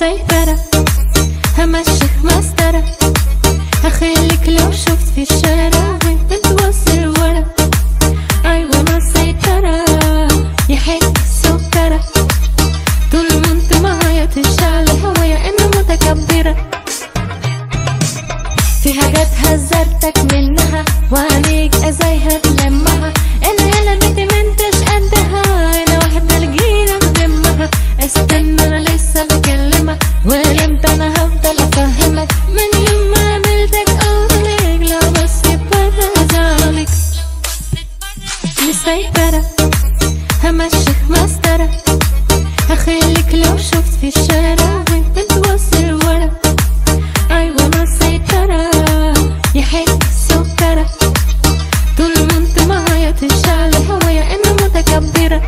مسيطرة همشيك مسطرة هخليك لو شفت في الشارع وانت توصل ورا ايوه مسيطرة يا حته سكرة طول ما انت معايا تشعل هوايا انا متكبرة في حاجات حذرتك منها وعليك ازايها تلمها انا يلا بنتي ما انتش قدها انا واحدة الجيرة مهمها استنى انا لسه بكلمك ولمتى انا هفضل افهمك من يوم ما قابلتك قولك لو بس بره زعلك مسيطرة همشيك مسطرة هخليك لو شفت في الشارع وانت توصل ورا ايوه مسيطرة يا حته سكرة طول ما انت معايا تشعل هوايا انا متكبرة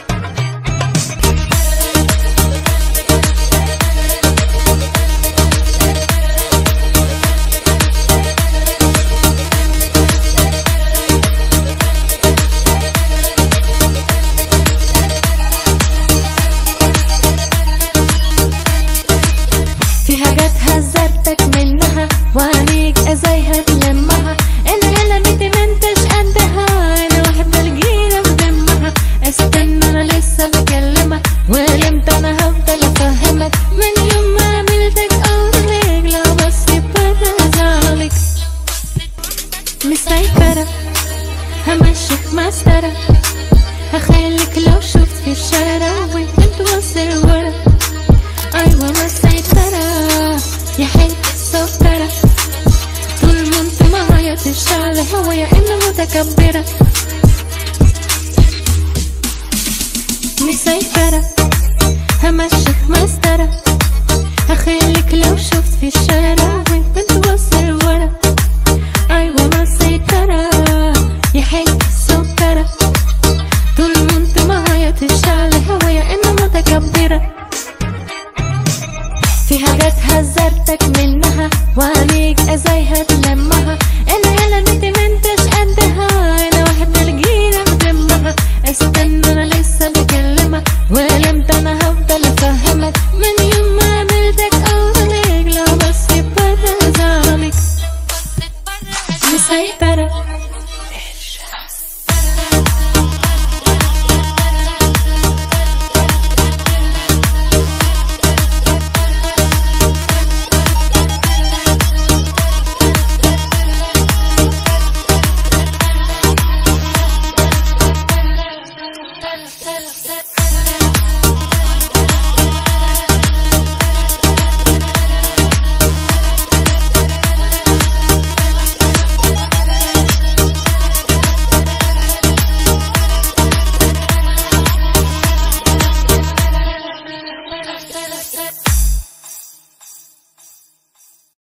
في حاجات حذرتك منها وعليك ازايها تلمها انا يلا بنتي ما انتش قدها انا واحدة الجيرة بدمها استنى انا لسه بكلمك ولمتى انا هفضل افهمك من يوم ما قابلتك قولك لو بس بره زعلك مسيطرة همشيك مسطرة هخليك لو شفت في الشارع وانت توصل ورا ايوه مسيطرة يا حته سكرة طول ما انت معايا تشعل هوايا انا متكبرة مسيطرة همشيك مسطرة هخليك لو شفت في الشارع وانت توصل ورا ايوه مسيطرة يا حته سكرة طول ما انت معايا تشعل هوايا انا متكبرة في حاجات حذرتك منها وعليك ازايها تلمها